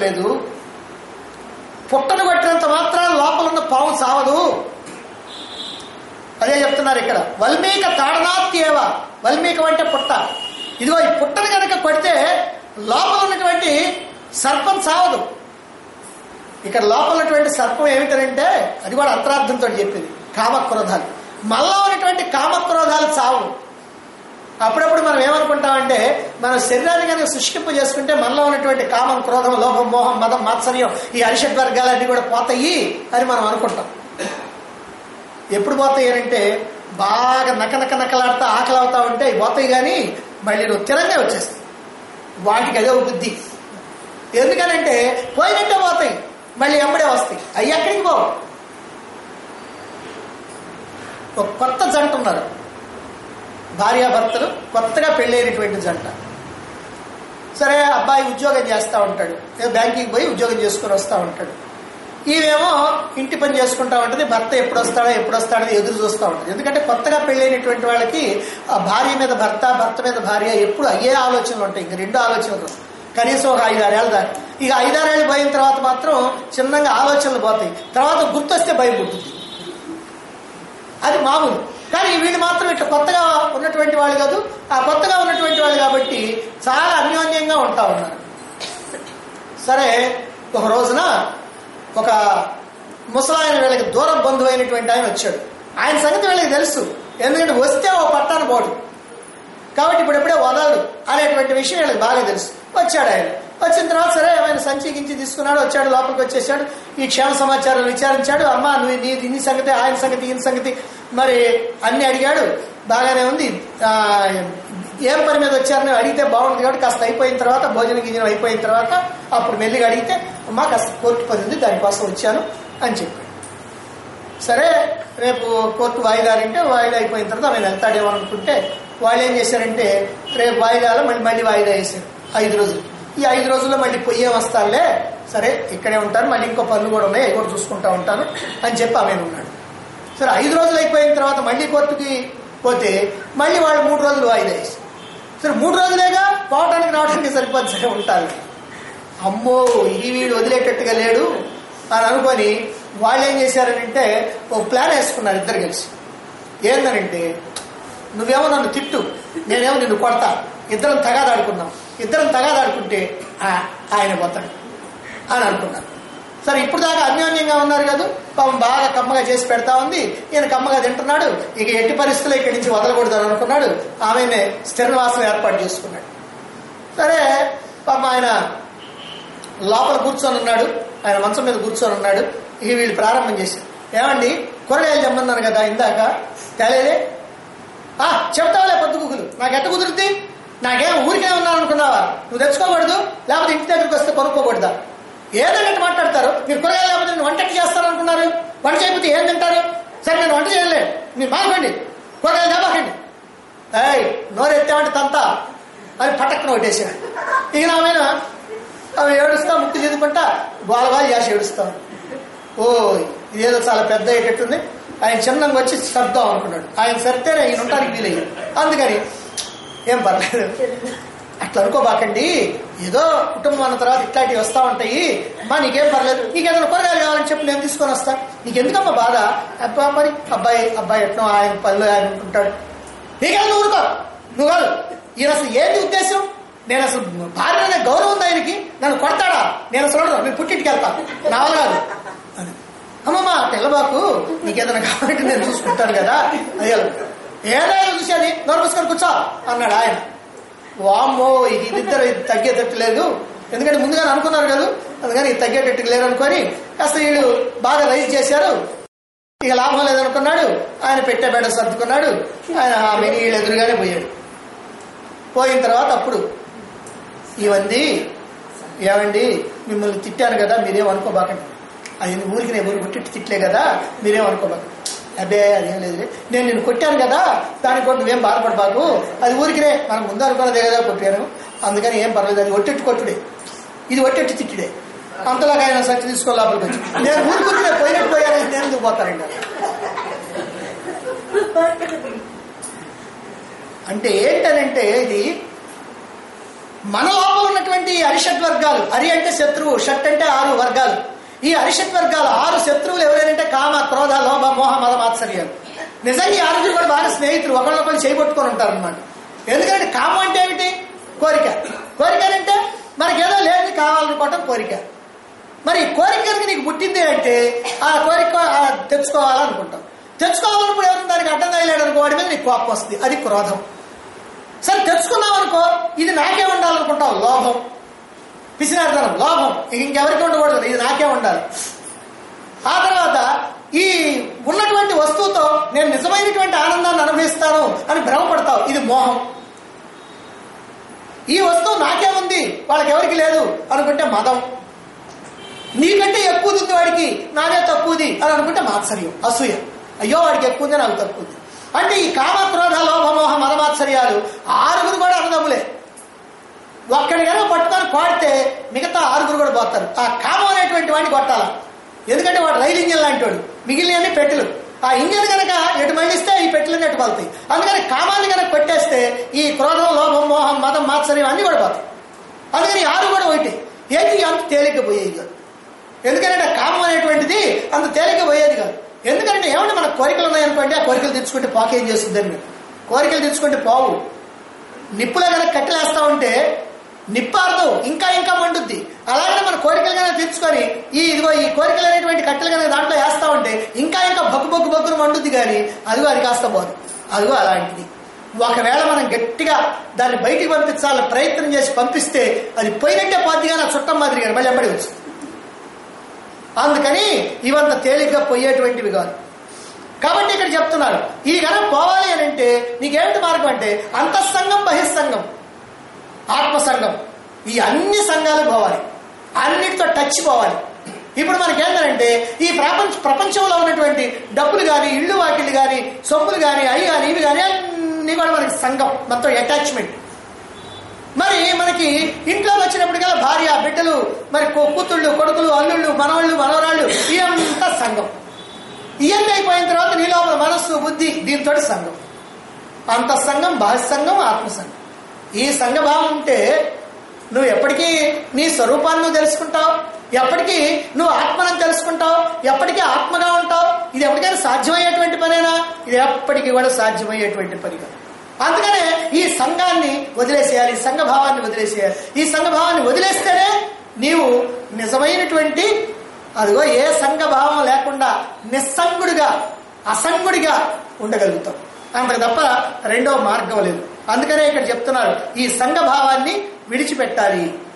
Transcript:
లేదు పుట్టను కొట్టినంత మాత్రాన లోపల ఉన్న పాము సావదు అదే చెప్తున్నారు ఇక్కడ వల్మీక తాడనాత్యేవ వల్మీకం అంటే పుట్ట ఇదిగో ఈ పుట్టను కనుక కొడితే లోపల ఉన్నటువంటి సర్పం సావదు ఇక్కడ లోపల ఉన్నటువంటి సర్పం ఏమిటంటే అది కూడా అంతరార్థంతో చెప్పింది కామక్రోధాలు మళ్ళా ఉన్నటువంటి కామక్రోధాలు చావు అప్పుడప్పుడు మనం ఏమనుకుంటామంటే మన శరీరాన్ని కనుక శుష్కింప చేసుకుంటే మనలో ఉన్నటువంటి కామం క్రోధం లోభం మోహం మదం మాత్సర్యం ఈ అరిషడ్ వర్గాలన్నీ కూడా పోతాయి అని మనం అనుకుంటాం ఎప్పుడు పోతాయి అంటే బాగా నక నక నకలాడుతూ ఆకలి అవుతా ఉంటే అవి పోతాయి కానీ మళ్ళీ నువ్వు తిరంగా వచ్చేస్తాయి వాటికి అదే ఒక బుద్ధి ఎందుకనంటే పోయినట్టే పోతాయి మళ్ళీ ఎంబడే వస్తాయి అవి ఎక్కడికి పోవు ఒక కొత్త జంట ఉన్నారు భార్యాభర్తలు కొత్తగా పెళ్ళైనటువంటి జంట సరే అబ్బాయి ఉద్యోగం చేస్తూ ఉంటాడు ఏదో బ్యాంకింగ్ పోయి ఉద్యోగం చేసుకుని వస్తూ ఉంటాడు ఈమెమో ఇంటి పని చేసుకుంటా ఉంటుంది భర్త ఎప్పుడు వస్తాడో ఎప్పుడు వస్తాడో ఎదురు చూస్తూ ఉంటుంది ఎందుకంటే కొత్తగా పెళ్ళైనటువంటి వాళ్ళకి ఆ భార్య మీద భర్త భర్త మీద భార్య ఎప్పుడు అయ్యే ఆలోచనలు ఉంటాయి ఇంక రెండు ఆలోచనలు కనీసం ఒక ఐదారేళ్ళ దాకా ఇక ఐదారేళ్ళు పోయిన తర్వాత మాత్రం చిన్నగా ఆలోచనలు పోతాయి తర్వాత గుర్తొస్తే భయం పుట్టుద్ది అది మామూలు కానీ వీళ్ళు మాత్రం ఇట్లా కొత్తగా ఉన్నటువంటి వాళ్ళు కాదు ఆ కొత్తగా ఉన్నటువంటి వాళ్ళు కాబట్టి చాలా అన్యోన్యంగా ఉంటా ఉన్నారు సరే ఒక రోజున ఒక ముసలాయన వీళ్ళకి దూరం బంధువు అయినటువంటి ఆయన వచ్చాడు ఆయన సంగతి వీళ్ళకి తెలుసు ఎందుకంటే వస్తే ఓ పట్టాను పోడు కాబట్టి ఇప్పుడు ఎప్పుడే వదలడు అనేటువంటి విషయం వీళ్ళకి బాగా తెలుసు వచ్చాడు ఆయన వచ్చిన తర్వాత సరే ఆయన సంచి గించి తీసుకున్నాడు వచ్చాడు లోపలికి వచ్చేసాడు ఈ క్షేమ సమాచారాలు విచారించాడు అమ్మ నువ్వు నీ నీ సంగతి ఆయన సంగతి ఈయన సంగతి మరి అన్ని అడిగాడు బాగానే ఉంది ఆ, ఏం పని మీద వచ్చారని అడిగితే బాగుంటుంది కాబట్టి కాస్త అయిపోయిన తర్వాత భోజనం గింజనం అయిపోయిన తర్వాత అప్పుడు మెల్లిగా అడిగితే అమ్మా కాస్త కోర్టు పని ఉంది దానికోసం వచ్చాను అని చెప్పాడు సరే రేపు కోర్టు వాయిదా అంటే వాయిదా అయిపోయిన తర్వాత ఆయన వెళ్తాడేమో అనుకుంటే వాళ్ళు ఏం చేశారంటే రేపు వాయిదాలో మళ్ళీ మళ్ళీ వాయిదా వేశారు ఐదు రోజులు ఈ ఐదు రోజుల్లో మళ్ళీ పొయ్యే వస్తానులే సరే ఇక్కడే ఉంటాను మళ్ళీ ఇంకో పనులు కూడా ఉన్నాయి అవి కూడా చూసుకుంటా ఉంటాను అని చెప్పి ఆమె ఉన్నాడు సరే ఐదు రోజులు అయిపోయిన తర్వాత మళ్ళీ కోర్టుకి పోతే మళ్ళీ వాళ్ళు మూడు రోజులు వాయిదా వేసి సరే మూడు రోజులేగా పోవటానికి రావడానికి సరిపోద్ది సరే ఉంటారు అమ్మో ఈ వీడు వదిలేటట్టుగా లేడు అని అనుకొని వాళ్ళు ఏం చేశారనంటే ఓ ప్లాన్ వేసుకున్నారు ఇద్దరు కలిసి ఏందనంటే నువ్వేమో నన్ను తిట్టు నేనేమో నిన్ను కొడతా ఇద్దరం తగాదాడుకున్నాం ఇద్దరం తగాదాడుకుంటే ఆ- ఆయన పోతాడు అని అనుకున్నారు సరే ఇప్పుడు దాకా అన్యోన్యంగా ఉన్నారు కదా పాపం బాగా కమ్మగా చేసి పెడతా ఉంది ఈయన కమ్మగా తింటున్నాడు ఇక ఎట్టి పరిస్థితుల్లో ఇక్కడి నుంచి వదలకూడదని అనుకున్నాడు ఆమెనే స్థిర నివాసం ఏర్పాటు చేసుకున్నాడు సరే పాపం ఆయన లోపల కూర్చొని ఉన్నాడు ఆయన మంచం మీద కూర్చొని ఉన్నాడు ఇక వీళ్ళు ప్రారంభం చేశారు ఏమండి కూరగాయలు తెమ్మన్నారు కదా ఇందాక తేలేదే ఆ చెప్తావులే పొద్దు గుగులు నాకు ఎట్ట కుదురుద్ది నాకేం ఊరికే ఉన్నాను అనుకున్నావా నువ్వు తెచ్చుకోకూడదు లేకపోతే ఇంటి దగ్గరికి వస్తే కొనుక్కోకూడదా ఏదన్నట్టు మాట్లాడతారు మీరు కూరగాయలు లేకపోతే నేను వంట ఎట్లా చేస్తాను అనుకున్నారు వంట చేయకపోతే ఏం తింటారు సరే నేను వంట చేయలే మీరు మాకండి కూరగాయలు తేబాకండి ఏయ్ నోరు ఎత్తామంటే తంతా అని పటక్కన కొట్టేసాడు ఇక నామైన అవి ఏడుస్తా ముక్కు చదువుకుంటా బాల బాగా చేసి ఏడుస్తాం ఓ ఇదేదో చాలా పెద్ద అయ్యేటట్టుంది ఆయన చిన్నంగా వచ్చి శబ్దం అనుకున్నాడు ఆయన సరితేనే ఈయన ఉండడానికి వీలయ్యాడు అందుకని ఏం పర్లేదు అట్లా అనుకోబాకండి ఏదో కుటుంబం అన్న తర్వాత ఇట్లాంటివి వస్తా ఉంటాయి అమ్మా నీకేం పర్లేదు నీకు ఏదైనా కూరగాయలు కావాలని చెప్పి నేను తీసుకొని వస్తా నీకు ఎందుకమ్మా బాధ అబ్బా మరి అబ్బాయి అబ్బాయి ఎట్నో ఆయన పనులు ఆయన అనుకుంటాడు నీకెళ్ళి ఊరుకో నువ్వు కాదు ఈయన అసలు ఏంటి ఉద్దేశం నేను అసలు భార్య అనే గౌరవం ఉంది ఆయనకి నన్ను కొడతాడా నేను అసలు ఉండను. నేను పుట్టింటికి వెళ్తా నా వల్ల కాదు అని అమ్మమ్మ తెల్లబాకు నీకేదైనా కావాలంటే నేను చూసుకుంటాను కదా అయ్యో ఏదైనా చూసేది నోరు మూసుకొని కూర్చో అన్నాడు ఆయన వామ్మో ఇది ఇద్దరు ఇది తగ్గేటట్టు లేదు ఎందుకంటే ముందుగానే అనుకున్నారు కదా అందుకని ఇది తగ్గేటట్టు లేరు అనుకొని కాస్త వీళ్ళు బాగా రైజ్ చేశారు ఇక లాభం లేదనుకున్నాడు ఆయన పెట్టే బెడ సర్దుకున్నాడు ఆయన ఆమె వీళ్ళు ఎదురుగానే పోయాడు పోయిన తర్వాత అప్పుడు ఇవంది ఏమండి మిమ్మల్ని తిట్టాను కదా మీరేం అనుకోబాకండి అది ఊరికి నేను ఊరికి కొట్టి తిట్లే కదా మీరేం అనుకోబాకండి అబ్బే అదేం లేదు నేను నిన్ను కొట్టాను కదా దానికి కూడా నువ్వేం బాధపడబాకు అది ఊరికినే మనం ముందు అనుకున్నదే కదా కొట్టాను అందుకని ఏం పర్లేదు అది ఒట్టెట్టు కొట్టుడే ఇది ఒట్టెట్టు తిట్టుడే అంతలాగా ఆయన సచ్చి తీసుకో లోపలికి వచ్చి నేను ఊరికి నేను పోయినట్టు పోయాను నేను ఎందుకు పోతానండి అంటే ఏంటనంటే ఇది మన లోపల ఉన్నటువంటి ఈ అరిషడ్ వర్గాలు అరి అంటే శత్రువు షట్ అంటే ఆరు వర్గాలు ఈ అరిషడ్ వర్గాలు ఆరు శత్రువులు ఎవరైనా కామ క్రోధ లోభ మోహ మద మాత్సర్యాలు నిజంగా ఈ ఆరుగురు కూడా బాగా స్నేహితులు ఒకళ్ళొకళ్ళు చేయబట్టుకొని ఉంటారు అనమాట ఎందుకంటే కామం అంటే ఏమిటి కోరిక కోరిక అంటే మనకేదో లేని కావాలనుకోవటం కోరిక మరి ఈ కోరిక కనుక నీకు పుట్టింది అంటే ఆ కోరిక ఆ, తెచ్చుకోవాలనుకుంటాం తెచ్చుకోవాలన్నప్పుడు ఎవరు దానికి అడ్డం తగిలాడు అనుకో వాడి మీద నీకు కోపం వస్తుంది అది క్రోధం సరే తెచ్చుకున్నావు అనుకో ఇది నాకే ఉండాలనుకుంటావు లోభం పిసినార్థనం లోభం ఇక ఇంకెవరికి ఉండకూడదు ఇది నాకే ఉండాలి ఆ తర్వాత ఈ ఉన్నటువంటి వస్తువుతో నేను నిజమైనటువంటి ఆనందాన్ని అనుభవిస్తాను అని భ్రమపడతావు ఇది మోహం ఈ వస్తువు నాకే ఉంది వాళ్ళకి ఎవరికి లేదు అనుకుంటే మదం నీకంటే ఎక్కువ ఉంది వాడికి నాదే తక్కువది అని అనుకుంటే మాత్సర్యం అసూయ అయ్యో వాడికి ఎక్కువ ఉంది నాకు తక్కువ ఉంది అంటే ఈ కామ క్రోధ లోభమోహ మదమాత్సర్యాలు ఆరుగురు కూడా అన్నదమ్ములే ఒక్కడి కనుక పట్టుకొని కొడితే మిగతా ఆరుగురు కూడా పోతారు ఆ కామం అనేటువంటి వాడిని కొట్టాల ఎందుకంటే వాడు రైలు ఇంజిన్ లాంటి వాడు మిగిలిన పెట్టెలు ఆ ఇంజిన్ కనుక ఎటు మళ్ళిస్తే ఈ పెట్టెలన్నీ ఎటు పలుతాయి అందుకని కామాన్ని కనుక కొట్టేస్తే ఈ క్రోధం లోభం మోహం మదం మాత్సర్యం అన్ని కూడా పోతాయి అందుకని ఈ ఆరు కూడా ఒకటి ఏది అంత తేలిక పోయేది కాదు ఎందుకంటే కామం అనేటువంటిది అంత తేలిక పోయేది కాదు ఎందుకంటే ఏమంటే మన కోరికలు ఉన్నాయనుకోండి ఆ కోరికలు తెచ్చుకుంటే పాకేం చేస్తుందని కోరికలు తెచ్చుకుంటే పోవు నిప్పులో కనుక కట్టెలేస్తా ఉంటే నిప్పారదు ఇంకా ఇంకా మండుద్ది అలాగే మన కోరికలు కనుక తెచ్చుకొని ఈ ఇదిగో ఈ కోరికలు అనేటువంటి కట్టెలు కనుక దాంట్లో వేస్తా ఉంటే ఇంకా ఇంకా బొగ్గు బొగ్గు బొగ్గును మండుద్ది కానీ అదిగో అది కాస్త పోదు అదిగో అలాంటిది ఒకవేళ మనం గట్టిగా దాన్ని బయటికి పంపించాలని ప్రయత్నం చేసి పంపిస్తే అది పోయినట్టే పోద్ది కానీ ఆ చుట్టం మాదిరి కానీ మళ్ళీ ఎంబడి వచ్చు అందుకని ఇవంత తేలిగ్గా పోయేటువంటివి కాదు కాబట్టి ఇక్కడ చెప్తున్నారు ఈ గణం పోవాలి అని అంటే నీకేమిటి మార్గం అంటే అంతఃసంగం బహిస్సంగం ఆత్మసంగం ఈ అన్ని సంఘాలు పోవాలి అన్నిటితో టచ్ పోవాలి ఇప్పుడు మనకేంటంటే ఈ ప్రపంచ ప్రపంచంలో ఉన్నటువంటి డబ్బులు కానీ ఇళ్ళు వాకిళ్ళు కానీ సొమ్ములు కానీ అవి కానీ ఇవి కానీ అన్ని కూడా మనకి సంఘం మొత్తం అటాచ్మెంట్ మరి మనకి ఇంట్లో వచ్చినప్పటికల్లా భార్య బిడ్డలు మరి కూ- కూతుళ్ళు కొడుకులు అల్లుళ్ళు మనవాళ్ళు మనవరాళ్ళు ఇదంతా సంఘం ఇవన్నీ అయిపోయిన తర్వాత నీ లోపల మనస్సు బుద్ధి దీంతో సంఘం అంత సంఘం బాహ్య సంఘం ఆత్మ సంఘం ఈ సంఘభావం ఉంటే నువ్వు ఎప్పటికీ నీ స్వరూపాన్ని నువ్వు తెలుసుకుంటావు ఎప్పటికీ నువ్వు ఆత్మను తెలుసుకుంటావు ఎప్పటికీ ఆత్మగా ఉంటావు ఇది ఎప్పటికైనా సాధ్యమయ్యేటువంటి పనేనా ఇది ఎప్పటికీ కూడా సాధ్యమయ్యేటువంటి పని కాదు అందుకనే ఈ సంఘాన్ని వదిలేసేయాలి ఈ సంఘభావాన్ని వదిలేసేయాలి ఈ సంఘభావాన్ని వదిలేస్తేనే నీవు నిజమైనటువంటి అదిగో ఏ సంఘభావం లేకుండా నిస్సంగుడిగా అసంగుడిగా ఉండగలుగుతాం అంతకు తప్ప రెండవ మార్గం లేదు అందుకనే ఇక్కడ చెప్తున్నారు ఈ సంఘభావాన్ని విడిచిపెట్టాలి